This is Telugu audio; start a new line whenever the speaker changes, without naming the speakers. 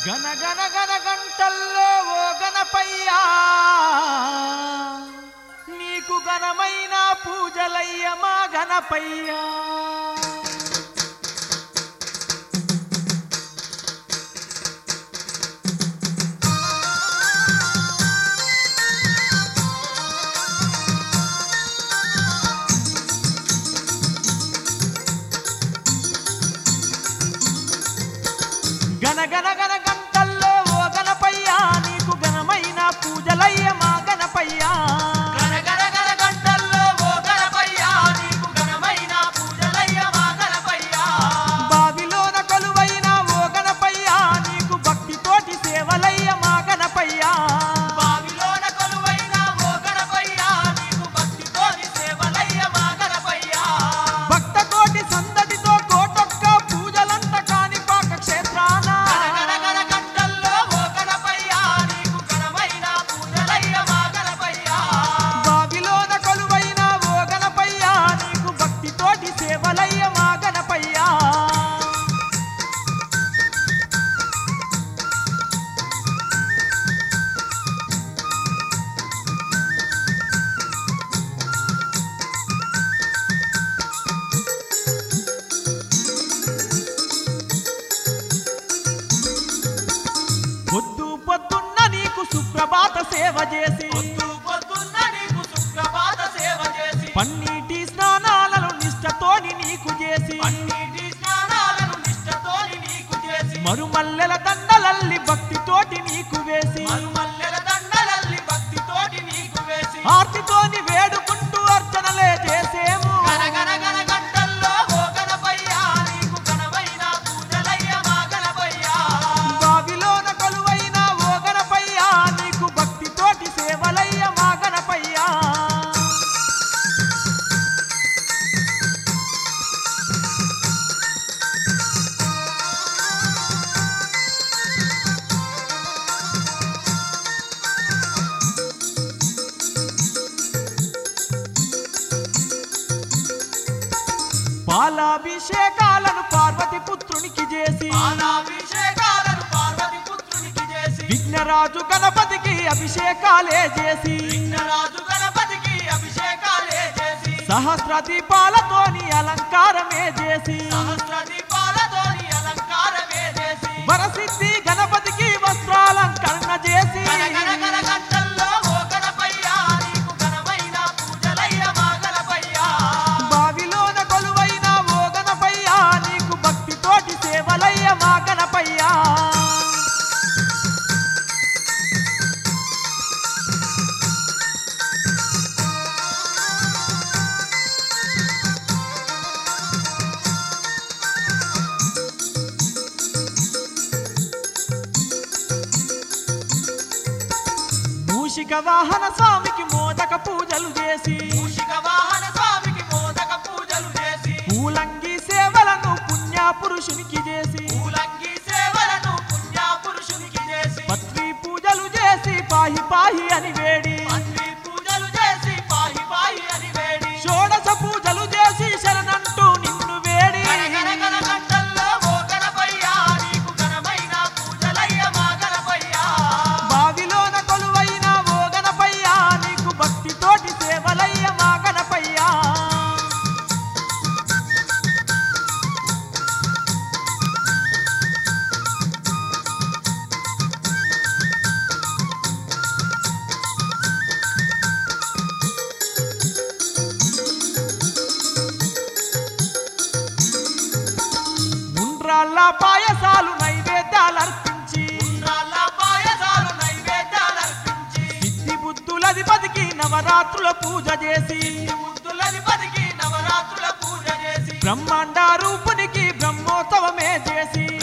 గన గన గన గంటల్లో ఓ గణపయ్యా నీకు ఘనమైన పూజలయ్య మా గణపయ్యా గన గన గన గంటల్లో ఓ గణపయ్యా నీకు ఘనమైన పూజలయ్య మా గణపయ్యా
గన గన గన గంటల్లో ఓ గణపయ్యా నీకు ఘనమైన పూజలయ్య మా గణపయ్యా
బావిలోన కొలువైన ఓ గణపయ్యా నీకు భక్తితోటి సేవలయ్య మా గణపయ్యా
బావిలోన కొలువైన ఓ గణపయ్యా నీకు భక్తితోని సేవలయ్య మా గణపయ్యా
భక్త కోటి సందడితో కోటొక్క పూజలంత కాణిపాక క్షేత్రాన
గన గన గన గంటల్లో ఓ గణపయ్యా నీకు ఘనమైన పూజలయ్య మా గణపయ్యా
బావిలోన కొలువైన ఓ గణపయ్యా నీకు భక్తితోటి సేవలయ్య మా గణపయ్యా పొద్దు పొద్దున్న నీకు సుప్రభాత సేవ చేసి
పొద్దు పొద్దున్న నీకు సుప్రభాత సేవ చేసి
పన్నీటి స్నానాలను నిష్టతోని నీకు చేసి
అన్నిటి స్నానాలను నిష్టతోని నీకు చేసి
మరుమల్లెల దండలల్లి భక్తితోటి నీకు వేసి
మరుమల్లెల దండలల్లి భక్తితోటి నీకు వేసి
ఆర్తితోని వేడుకుంటూ అర్చనలే చేసేము
గన గన గన గంటల్లో ఓ గణపయ్యా నీకు ఘనమైన పూజలయ్య మా గణపయ్యా
బావిలోన కొలువైన ఓ గణపయ్యా నీకు భక్తితోటి సేవలయ్య మా గణపయ్యా పాలాభిషేకాలను పార్వతి పుత్రునికి చేసి
పాలాభిషేకాలను పార్వతి పుత్రునికి చేసి
విఘ్నరాజు గణపతికి అభిషేకాలే చేసి
విఘ్నరాజు గణపతికి అభిషేకాలే చేసి
సహస్ర దీపాలతోని అలంకారమే చేసి
సహస్ర దీపాలతోని అలంకారమే చేసి
వరసిద్ధి గణపతికి వస్త్రాలంకరణ చేసి
గన గన గన గంటల్లో ఓ గణపయ్యా నీకు ఘనమైన పూజలయ్య మా గణపయ్యా
బావిలోన కొలువైన ఓ గణపయ్యా నీకు భక్తితోటి సేవలయ్య మా గణపయ్యా మూషిక వాహన స్వామికి మోదక పూజలు చేసి
మూషిక వాహన స్వామికి మోదక పూజలు చేసి
పూలంగి సేవలను పుణ్య పురుషునికి చేసి
పూలంగి సేవలను పుణ్య పురుషునికి చేసి
పత్రి పూజలు చేసి పాహి పాహి అని వేడి
అన్ని పూజలు చేసి పాహి పాహి అని వేడి
షోడశ పూజలు చేసి శరణంటూ నిన్ను వేడి
గన గన గన గంటల్లో ఓ గణపయ్యా నీకు ఘనమైన పూజలయ్య మా గణపయ్యా
బావిలోన కొలువైన ఓ గణపయ్యా నీకు భక్తితోటి సేవలయ్య మా గణపయ్యా ఉండ్రాళ్ళ పాయసాలు నైవేద్యాలు అర్పించి
రాళ్ళ పాయసాలు నైవేద్యాలు అర్పించి
సిద్ధి బుద్ధులధిపతికి నవరాత్రుల పూజ చేసి
బుద్ధులధిపతికి నవరాత్రుల పూజ చేసి
బ్రహ్మాండ రూపునికి బ్రహ్మోత్సవమే చేసి